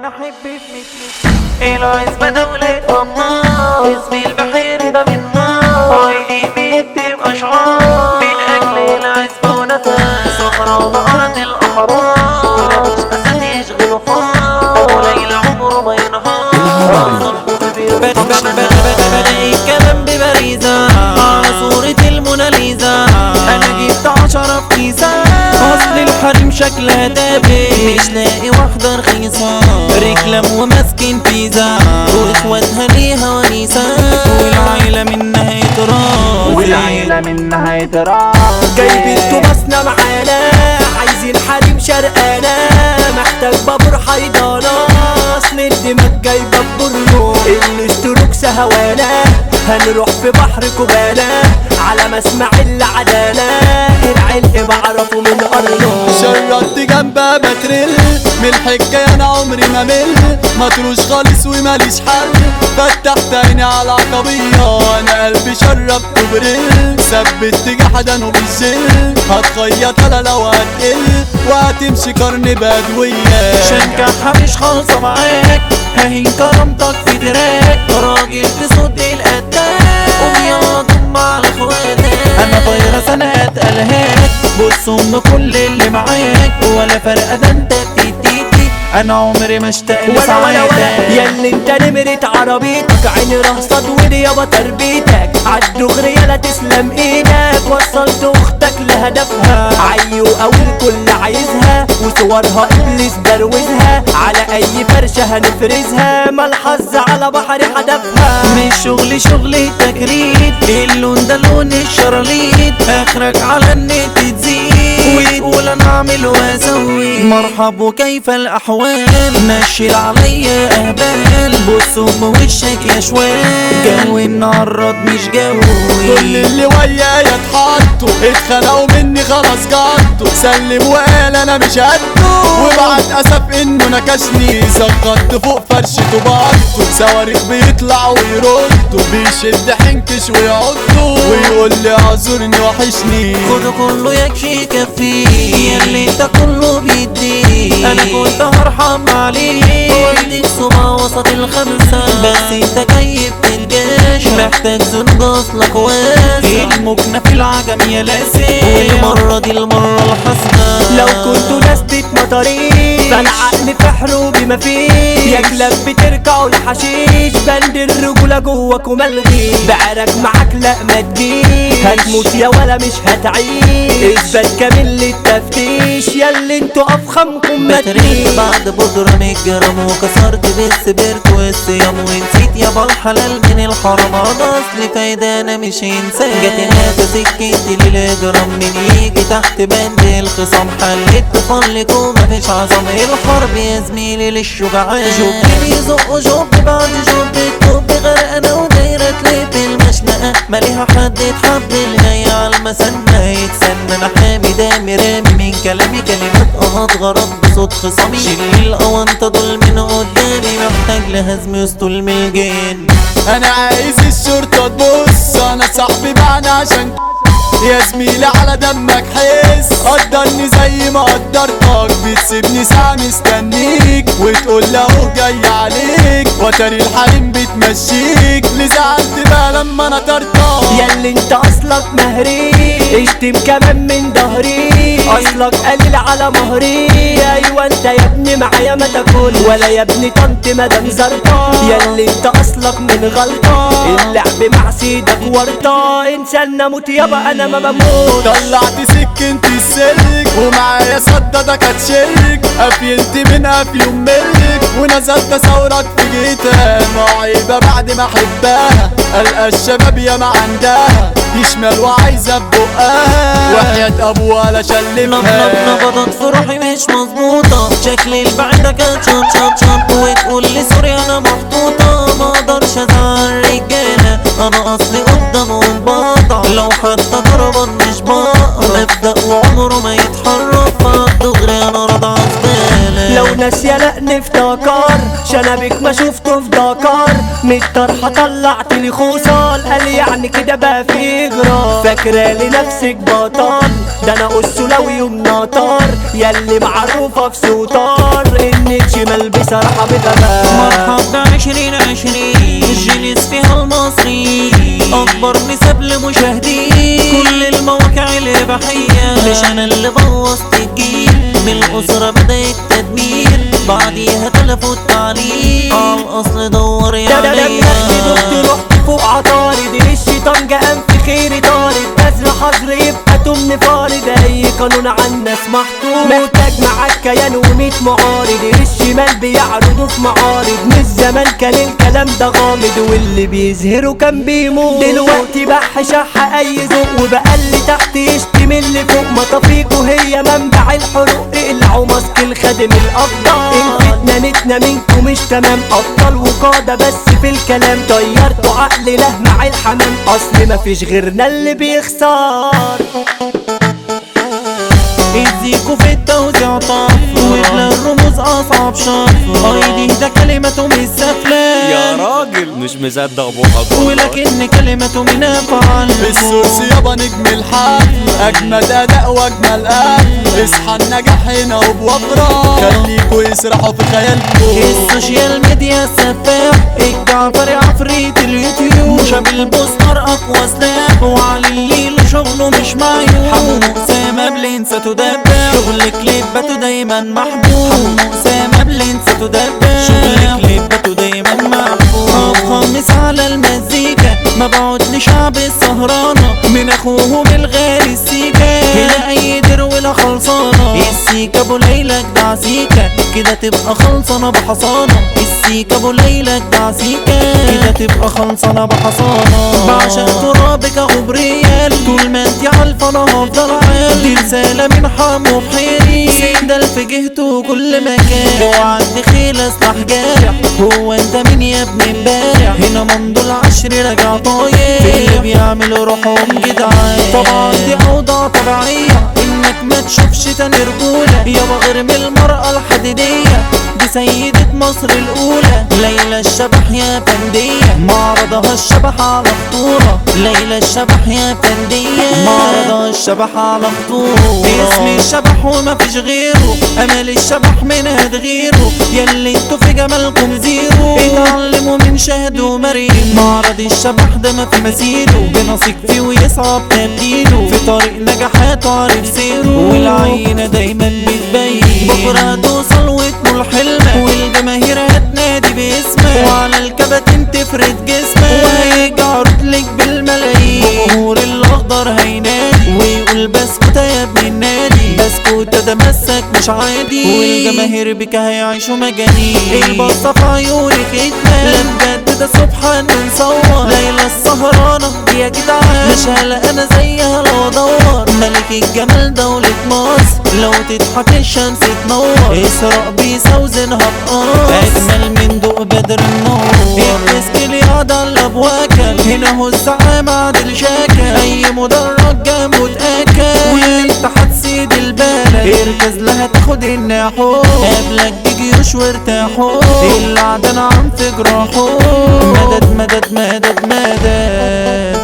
انا احب في مثلك العزبة دولة الله اسمي البحير ده من نار عيني بيكتب اشعار من اجل العزبة ونفس صحراء بأرض الاحرار ومفيش اسد يشغل فار وليل عمره ما ينهار بلاقي كلام ببريزة على صورة الموناليزا انا جبت عشرة في كيسة اصل الحريم شكلها دابي مش لاقي واحدة رخيصة ركلام وماسكين بيزا واخواتها ليها ونيسة والعيلة منها يتراضي والعيلة منها يتراضي جايبين تماسنا معانا عايزين حريم شرقانا محتاج بابور حيضانة اصل الدماغ جايبة ببرنو الاشتروك سهوانا هنروح في بحر كوبانا على مسمع العدالة العلق بعرفه من قرنه شردت جنبها بترل من الحكاية انا عمري ما مل مطروش خالص وماليش حل فتحت عيني على العقبية انا قلبي شربت برل ثبت جحدا وبالزل هتخيط انا لو هتقل وهتمشي قرن بدوية شنكحها مش خالصة معاك ههين كرامتك في دراك راجل تصد القتال قوم يلا ضم على اخواتك انا طايرة سنة الهاك بص ام كل اللي معاك ولا فرق ده انت بتديتي انا عمري ما اشتاق ولا ولا ولا لسعادتك ياللي انت نمرة عربيتك عيني رهصت ودي يابا تربيتك عالدغري يالا تسلم ايدك وصلت اختك لهدفها عيو او الكل عايزها وصورها ابليس دروزها على اي فرشة هنفرزها ما الحظ على بحر حدفها مش شغل شغل تجريد اللون ده لون الشراليط اخرك على النت تزيد وتقول انا اعمل واسوي مرحب وكيف الاحوال نشل عليا اهبال بص ام وشك يا شوال جو النهارد مش كل جوي اللي ويايا اتحطوا اتخنقوا مني خلاص جطوا سلم وقال انا مش قده وبعد اسف انه نكشني سقطت فوق فرشته بعضه صواريخ بيطلعوا ويردوا بيشد حنكش ويعضوا ويقول لي اعذرني وحشني خده كله يكفي يكفي ياللي انت كله بيدي انا كنت هرحم عليك وديك سما وسط الخمسة بس انت جاي بتلجاش محتاج زنج اصلك واسع المكنة في العجم يا لاسع والمرة دي المرة الحاسمة لو كنتوا ناس مطرين فالعقل فحروا بما فيه يا كلاب بتركعوا الحشيش بند الرجولة جواك وملغي بعرك معاك لا ما تجيش هتموت يا ولا مش هتعيش اثبات كامل للتفتيش ياللي انتوا افخمكم ما بتريق تريش بعد بودرة من الجرام وكسرت بالسبرت والصيام ونسيت يابا الحلال من الحرام هذا اصل فايدة انا مش انسان جت هنا سكتي للجرام من يجي تحت بند الخصام حلت تفلك ومفيش عظام الحرب يا زميلي للشجعان جوب بيزق جوب بعد جوب التوب غرقانة ودايرة تلف المشنقة ماليها حد يتحب الجاي على المسنة يتسنى انا حامي دامي رامي من كلامي كلمات اهات غرض بصوت خصامي شيل الاونطة دول من قدامي محتاج لهزم يسطول من الجن انا عايز الشرطة تبص انا صاحبي معنا عشان يا زميلي على دمك حس قدرني زي ما قدرتك بتسيبني ساعة مستنيك وتقول له جاي عليك وتري الحريم بتمشيك اللي زعلت بقى لما انا طرتك ياللي انت اصلك مهري اشتم كمان من ظهري اصلك قليل على مهري ايوه انت يا ابني معايا ما تاكل ولا يا ابني طنط مدام زرطة ياللي انت اصلك من غلطة اللعب مع سيدك ورطة انسان اموت يابا انا ما بموت طلعت سكنتي السلك ومعايا صدى كانت شرك قفلت من افيوم ملك ونزلت ثورك في جيتها معيبة بعد ما احبها القى الشباب يا ما عندها يشمل وعايزة ببقها وحياة ابوها لا نب شلمها نب نبضت في روحي مش مظبوطة شكل البعيدة كانت شط شط شط وتقول لي سوري انا محطوطة ما اقدرش ازعل رجالة انا اصلي قدامهم بقطع لو حتى ضربا مش بقى مبدأ وعمره ما يتحرك فالدغري انا راضي عزبالة لو ناس يلق نفتكر شنبك ما شفته في دكار من الطرحة طلعت لي خوصال قال يعني كده بقى في جرام فاكرة لنفسك بطل ده انا قصلاوي ومناطر ياللي معروفة في سوطار انك شمال بصراحة بغباء مرحب بعشرين عشرين جلس فيها المصري أكبر نسب لمشاهدين كل المواقع الإباحية مش أنا اللي بوظت الجيل من الأسرة بدأ التدمير بعديها تلفوا التعليم على الأصل دور يا ده ده ده عليا دخت رحت فوق عطارد الشيطان جاء في خيري طارد بذر حظر يبقى تمن فارد اي قانون على الناس محطوط محتاج معاك كيان وميت معارض الشمال بيعرضوا في معارض مش زمان كان الكلام ده غامض واللي بيظهره كان بيموت دلوقتي بح شح اي ذوق وبقى اللي تحت يشتم اللي فوق مطافيكوا هي منبع الحروق اقلعوا ماسك الخادم الافضل الفتنة نتنا منكم مش تمام ابطال وقادة بس في الكلام طيرتوا عقل له مع الحمام اصل مفيش غيرنا اللي بيخسر ايديكوا في التوزيع طف وبلا الرموز اصعب شرف ايدي ده كلمته مش سفلة راجل مش مصدق بوحك ولكن كلمته من افعال السورس يابا نجم الحفل اجمد اداء واجمل قفل اصحى النجاح هنا وبوفرة خليكوا يسرحوا في خيالكوا السوشيال ميديا السفاح الجعفري عفريت اليوتيوب شاب البوستر اقوى سلاح وعلى الليل شغله مش معيوب حمو اسامه بلينسة تدبح شغل كليباته دايما محبوب حمو اسامه بلينسة تدبح شغل كليباته دايما محبوب خامس على المزيكا مبعوت لشعب السهرانة من اخوهم الغالي السيكا هنا اي در ولا خلصانة السيكا ابو ليلى جدع سيكا كده تبقى خلصانة بحصانة السيكا ابو ليلى جدع سيكا كده تبقى خلصانة بحصانة بعشق ترابك غبريال طول ما انت عالفة انا هفضل عال دي رسالة من حمو بحيري سندل في جهته كل مكان اوعى دخيل اسلح جارح هو انت مين يا ابن امبارح هنا ممدو العشر راجع طاير في اللي بيعملوا روحهم جدعان طبعا دي اوضاع طبيعية انك ما تشوفش تاني رجولة يابا غير من المرأة الحديدية دي سيدة مصر الأولى ليلى الشبح يا فندية معرضها الشبح على خطورة ليلى الشبح يا فندية معرضها الشبح على خطورة اسمي الشبح وما فيش غيره أمل الشبح من هاد غيره ياللي انتوا في جمالكم زيرو اتعلموا من شهد ومريم معرض الشبح ده ما في مثيله بنثق فيه ويصعب تبديله في طريق نجاحاته عارف سيره والعينة دايما بتبين بكرة توصل وتنول حلمك والجماهير هتنادي باسمك وعلى الكباتن تفرد جسمك وهيجي عروض لك بالملايين جمهور الاخضر هينادي ويقول بسكوتة يا ابن النادي بسكوتة ده مسك مش عادي والجماهير بك هيعيشوا مجانين البصة في عيونك اتنام لا بجد ده سبحان نصور ليلى السهرانة يا جدعان مش هلا انا زيها لو ادور ملك الجمال دولة مصر لو تضحك الشمس تنور اسراء بيسا وزنها بقار اجمل من ضوء بدر النور الديسك اللي قاعد على الابواكل هنا هو الزعامة عادل شاكل اي مدرج جنبه اتاكل وانت هتسيد البلد اركز لها تاخد الناحو قبلك بجيوش وارتاحوا اللي عدنا عم في جراحه مدد مدد مدد مدد